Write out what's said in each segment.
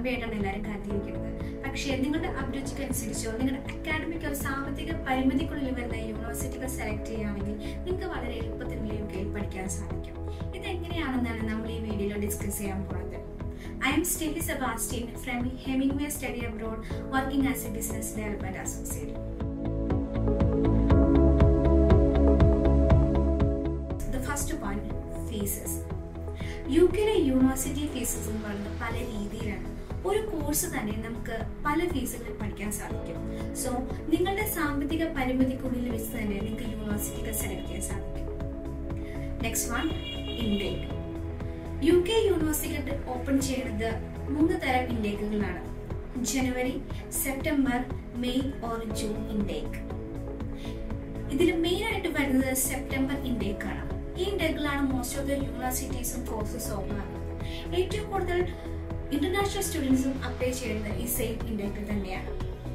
കടമ്പയായിട്ടാണ് എല്ലാവരും കരുതിയിരിക്കുന്നത് പക്ഷേ നിങ്ങളുടെ അഭിരുചിക്ക് അനുസരിച്ചോ നിങ്ങളുടെ അക്കാഡമിക് ഒരു സാമ്പത്തിക പരിമിതിക്കുള്ളിൽ വരുന്ന യൂണിവേഴ്സിറ്റികൾ സെലക്ട് ചെയ്യുകയാണെങ്കിൽ നിങ്ങൾക്ക് വളരെ എളുപ്പത്തിൽ യു കെയിൽ പഠിക്കാൻ സാധിക്കും ഇതെങ്ങനെയാണെന്നാണ് നമ്മൾ ഈ വീഡിയോയിൽ ഡിസ്കസ് ചെയ്യാൻ പോകുന്നത് I am Stacey Sebastian from Hemingway Study Abroad, working as a business development associate. The first point, fees. U കെയിലെ യൂണിവേഴ്സിറ്റി ഫീസസ് എന്ന് പറയുന്നത് പല രീതിയിലാണ് ഒരു കോഴ്സ് തന്നെ നമുക്ക് പല ഫീസുകളിൽ പഠിക്കാൻ സാധിക്കും സോ നിങ്ങളുടെ സാമ്പത്തിക പരിമിതിക്കുള്ളിൽ വെച്ച് തന്നെ നിങ്ങൾക്ക് യൂണിവേഴ്സിറ്റികൾ സെലക്ട് ചെയ്യാൻ സാധിക്കും next one intake U K university open ചെയ്യുന്നത് മൂന്ന് തരം ഇൻടേക്കുകളാണ് January September May or June intake ഇതിൽ മെയിൻ ആയിട്ട് വരുന്നത് സെപ്റ്റംബർ ഇൻടേക്ക് ആണ് ഈ ഇൻടേക്കിലാണ് മോസ്റ്റ് ഓഫ് ദ യൂണിവേഴ്സിറ്റീസും കോഴ്സസ് ഓപ്പൺ ആകുന്നത് ഏറ്റവും കൂടുതൽ ഇന്റർനാഷണൽ സ്റ്റുഡൻസും അപ്ലൈ ചെയ്യുന്നത് ഈ സെയിം ഇൻടേക്കിൽ തന്നെയാണ്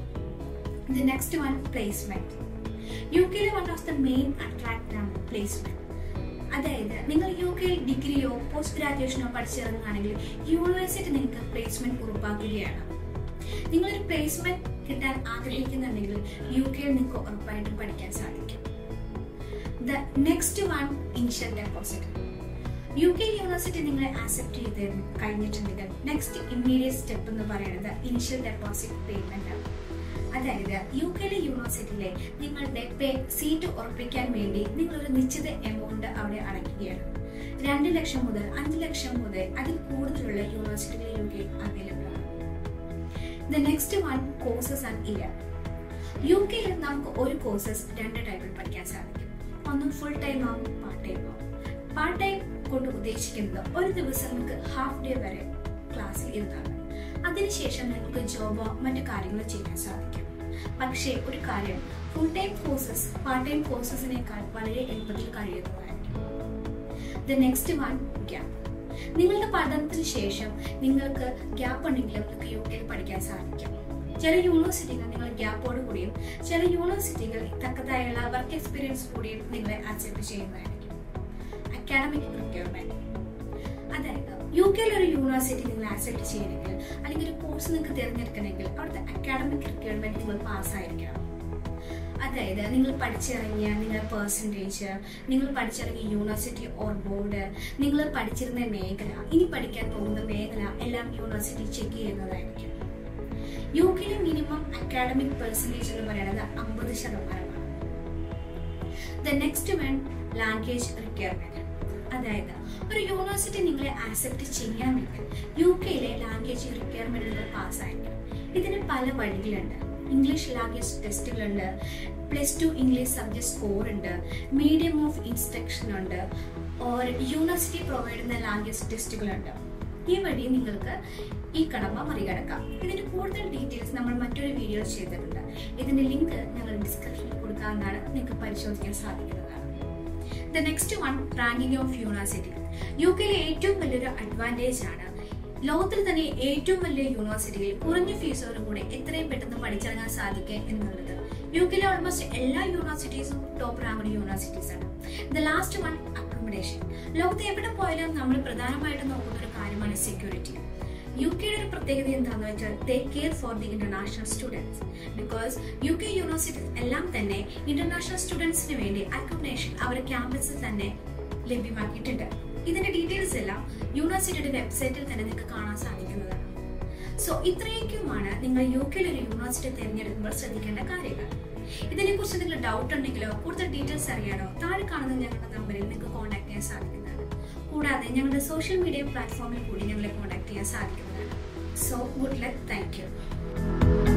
the next one placement U കെയിലെ one of the main attract ആണ് പ്ലേസ്മെന്റ് അതായത് നിങ്ങൾ യു കെയിൽ ഡിഗ്രിയോ പോസ്റ്റ് ഗ്രാജുവേഷനോ പഠിച്ചിറങ്ങുകയാണെങ്കിൽ യൂണിവേഴ്സിറ്റി നിങ്ങൾക്ക് പ്ലേസ്മെന്റ് ഉറപ്പാക്കുകയാണ് നിങ്ങളൊരു പ്ലേസ്മെന്റ് കിട്ടാൻ ആഗ്രഹിക്കുന്നുണ്ടെങ്കിൽ യു കെയിൽ നിങ്ങൾക്ക് ഉറപ്പായിട്ടും പഠിക്കാൻ സാധിക്കും the next one initial deposit U K university നിങ്ങളെ ആക്സെപ്റ്റ് ചെയ്ത് കഴിഞ്ഞിട്ടുണ്ടെങ്കിൽ നെക്സ്റ്റ് ഇമ്മീഡിയറ്റ് സ്റ്റെപ്പ് എന്ന് പറയുന്നത് ഇനിഷ്യൽ ഡെപ്പോസിറ്റ് പേയ്മെന്റ് ആണ് അതായത് യു കെയിലെ യൂണിവേഴ്സിറ്റിയിലെ നിങ്ങളുടെ പേ സീറ്റ് ഉറപ്പിക്കാൻ വേണ്ടി നിങ്ങൾ ഒരു നിശ്ചിത എമൗണ്ട് അവിടെ അടയ്ക്കുകയാണ് രണ്ട് ലക്ഷം മുതൽ അഞ്ച് ലക്ഷം മുതൽ അതിൽ കൂടുതലുള്ള യൂണിവേഴ്സിറ്റികൾ യു കെ അവൈലബിൾ ആണ് the next one courses and year U കെയിൽ നമുക്ക് ഒരു കോഴ്സസ് രണ്ട് ടൈപ്പിൽ പഠിക്കാൻ സാധിക്കും ഒന്ന് ഫുൾ ടൈം ആവും പാർട്ട് ടൈം ആവും പാർട്ട് ടൈം കൊണ്ട് ഉദ്ദേശിക്കുന്നത് ഒരു ദിവസം നിങ്ങൾക്ക് ഹാഫ് ഡേ വരെ ക്ലാസ്സിൽ ഇരുന്നാണ് അതിനുശേഷം നിങ്ങൾക്ക് ജോബോ മറ്റു കാര്യങ്ങളോ ചെയ്യാൻ സാധിക്കും പക്ഷേ ഒരു കാര്യം full time courses part time കോഴ്സസിനേക്കാൾ വളരെ എളുപ്പത്തിൽ കഴിയുന്നതായിരിക്കും ദ നെക്സ്റ്റ് വൺ ഗ്യാപ്പ് നിങ്ങളുടെ പഠനത്തിന് ശേഷം നിങ്ങൾക്ക് ഗ്യാപ്പ് ഉണ്ടെങ്കിലും നിങ്ങൾക്ക് യു കെയിൽ പഠിക്കാൻ സാധിക്കും ചില യൂണിവേഴ്സിറ്റികൾ നിങ്ങൾ ഗ്യാപ്പോട് കൂടിയും ചില യൂണിവേഴ്സിറ്റികൾ തക്കതായുള്ള വർക്ക് എക്സ്പീരിയൻസ് കൂടിയും നിങ്ങളെ അക്സെപ്റ്റ് ചെയ്യുന്നതായിരിക്കും അക്കാഡമിക് റിക്വയർമെന്റ് അതായത് യു കെയിൽ ഒരു യൂണിവേഴ്സിറ്റി നിങ്ങൾ ആക്സെപ്റ്റ് ചെയ്യണമെങ്കിൽ അല്ലെങ്കിൽ ഒരു കോഴ്സ് നിങ്ങൾക്ക് തിരഞ്ഞെടുക്കണമെങ്കിൽ അവിടുത്തെ അക്കാഡമിക് റിക്വയർമെന്റ് നിങ്ങൾ പാസ്സായിരിക്കണം അതായത് നിങ്ങൾ പഠിച്ചിറങ്ങിയ നിങ്ങളുടെ പെർസെൻറ്റേജ് നിങ്ങൾ പഠിച്ചിറങ്ങിയ യൂണിവേഴ്സിറ്റി ഓർ ബോർഡ് നിങ്ങൾ പഠിച്ചിരുന്ന മേഖല ഇനി പഠിക്കാൻ പോകുന്ന മേഖല എല്ലാം യൂണിവേഴ്സിറ്റി ചെക്ക് ചെയ്യുന്നതായിരിക്കും യു കെയിലെ മിനിമം അക്കാഡമിക് പെർസെൻറ്റേജ് എന്ന് പറയുന്നത് അമ്പത് ശതമാനമാണ് the next one language requirement അതായത് ഒരു യൂണിവേഴ്സിറ്റി നിങ്ങളെ ആക്സെപ്റ്റ് ചെയ്യാമെങ്കിൽ യു കെയിലെ ലാംഗ്വേജ് റിക്വയർമെന്റുകൾ പാസ്സായിരിക്കണം ഇതിന് പല വഴികളുണ്ട് ഇംഗ്ലീഷ് ലാംഗ്വേജ് ടെസ്റ്റുകളുണ്ട് plus two English subject score ഉണ്ട് മീഡിയം ഓഫ് ഇൻസ്ട്രക്ഷൻ ഉണ്ട് ഓർ യൂണിവേഴ്സിറ്റി പ്രൊവൈഡ് ചെയ്യുന്ന ലാംഗ്വേജ് ടെസ്റ്റുകളുണ്ട് ഈ വഴി നിങ്ങൾക്ക് ഈ കടമ മറികടക്കാം ഇതിന്റെ കൂടുതൽ ഡീറ്റെയിൽസ് നമ്മൾ മറ്റൊരു വീഡിയോ ചെയ്തിട്ടുണ്ട് ഇതിന്റെ ലിങ്ക് ഞങ്ങൾ ഡിസ്ക്രിപ്ഷനിൽ കൊടുക്കാവുന്നതാണ് നിങ്ങൾക്ക് പരിശോധിക്കാൻ സാധിക്കുന്നതാണ് the next one ranking of university U കെയിലെ ഏറ്റവും വലിയൊരു അഡ്വാൻറ്റേജ് ആണ് ലോകത്തിൽ തന്നെ ഏറ്റവും വലിയ യൂണിവേഴ്സിറ്റികളിൽ കുറഞ്ഞ ഫീസോടും കൂടെ എത്രയും പെട്ടെന്ന് പഠിച്ചിറങ്ങാൻ സാധിക്കുക എന്നുള്ളത് യു കെയിലെ ഓൾമോസ്റ്റ് എല്ലാ യൂണിവേഴ്സിറ്റീസും ടോപ്പ് റാങ്കഡ് യൂണിവേഴ്സിറ്റീസ് ആണ് ദ ലാസ്റ്റ് വൺ അക്കോമഡേഷൻ ലോകത്ത് എവിടെ പോയാലും നമ്മൾ പ്രധാനമായിട്ടും നോക്കുന്ന ഒരു കാര്യമാണ് സെക്യൂരിറ്റി യു കെയുടെ ഒരു പ്രത്യേകത എന്താണെന്ന് വെച്ചാൽ they care for the international students because U K universities എല്ലാം തന്നെ ഇന്റർനാഷണൽ സ്റ്റുഡൻസിന് വേണ്ടി അക്കോമഡേഷൻ അവർ ക്യാമ്പസിൽ തന്നെ ലഭ്യമാക്കിയിട്ടുണ്ട് ഇതിന്റെ ഡീറ്റെയിൽസ് എല്ലാം യൂണിവേഴ്സിറ്റിയുടെ വെബ്സൈറ്റിൽ തന്നെ നിങ്ങൾക്ക് കാണാൻ സാധിക്കുന്നതാണ് സോ ഇത്രയൊക്കെയുമാണ് നിങ്ങൾ യു കെയിൽ ഒരു യൂണിവേഴ്സിറ്റി തിരഞ്ഞെടുക്കുമ്പോൾ ശ്രദ്ധിക്കേണ്ട കാര്യങ്ങൾ ഇതിനെക്കുറിച്ച് എന്തെങ്കിലും ഡൗട്ട് ഉണ്ടെങ്കിലോ കൂടുതൽ ഡീറ്റെയിൽസ് അറിയാനോ താഴെ കാണുന്ന ഞങ്ങളുടെ നമ്പറിൽ നിങ്ങൾക്ക് കോൺടാക്ട് ചെയ്യാൻ സാധിക്കുന്നതാണ് കൂടാതെ ഞങ്ങളുടെ സോഷ്യൽ മീഡിയ പ്ലാറ്റ്ഫോമിൽ കൂടി ഞങ്ങളെ കോൺടാക്ട് ചെയ്യാൻ സാധിക്കുന്നതാണ് so good luck thank U